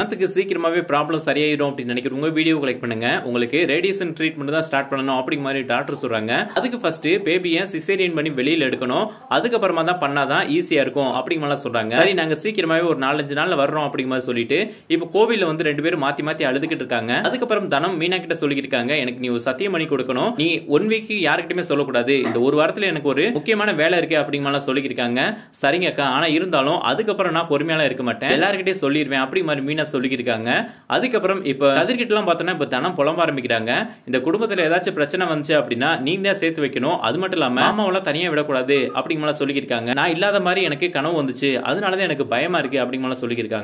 தனத்துக்கு சீக்கிரமாவே ப்ராப்ளம் சரியாயிடும் அப்படின்னு நினைக்கிற உங்க வீடியோ கலெக்ட் பண்ணுங்க உங்களுக்கு ரேடியேஷன் ட்ரீட்மெண்ட் தான் ஸ்டார்ட் பண்ணணும் அப்படிங்கிற மாதிரி டாக்டர் சொல்றாங்க அதுக்கு ஃபர்ஸ்ட் பேபியை சிசேரியன் பண்ணி வெளியில எடுக்கணும் அதுக்கப்புறமா தான் பண்ணாதான் ஈஸியா இருக்கும் அப்படிங்கிற மாதிரி சொல்றாங்க சரி நாங்க சீக்கிரமாவே ஒரு நாலஞ்சு நாள்ல வர்றோம் அப்படிங்கிற மாதிரி சொல்லிட்டு இப்போ கோவில்ல வந்து ரெண்டு பேரும் மாத்தி மாத்தி அழுதுகிட்டு இருக்காங்க அதுக்கப்புறம் தனம் மீனா கிட்ட சொல்லியிருக்காங்க எனக்கு நீ ஒரு சத்தியம் பண்ணி கொடுக்கணும் நீ ஒன் வீக் யாருக்கிட்டயுமே சொல்லக்கூடாது இந்த ஒரு வாரத்துல எனக்கு ஒரு முக்கியமான வேலை இருக்கு அப்படிங்கிற மாதிரி சொல்லியிருக்காங்க சரிங்க அக்கா ஆனா இருந்தாலும் அதுக்கப்புறம் நான் பொறுமையாலாம் இருக்க மாட்டேன் எல்லாருக்கிட்டே சொல்லிடுவேன் அப்படி மாதிரி மீனா சொல்லியிருக்காங்க அதுக்கப்புறம் இப்ப கதிர்கிட்ட எல்லாம் பார்த்தோன்னா இப்ப தனம் புலம்ப ஆரம்பிக்கிறாங்க இந்த குடும்பத்துல ஏதாச்சும் பிரச்சனை வந்துச்சு அப்படின்னா நீங்க தான் சேர்த்து வைக்கணும் அது மட்டும் இல்லாம மாமாவெல்லாம் தனியா விடக்கூடாது அப்படிங்கிற மாதிரி சொல்லியிருக்காங்க நான் இல்லாத மாதிரி எனக்கு கனவு வந்துச்சு அதனாலதான் எனக்கு பயமா இருக்கு அப்படிங்கிற மாதிரி சொல்லியிருக்காங்க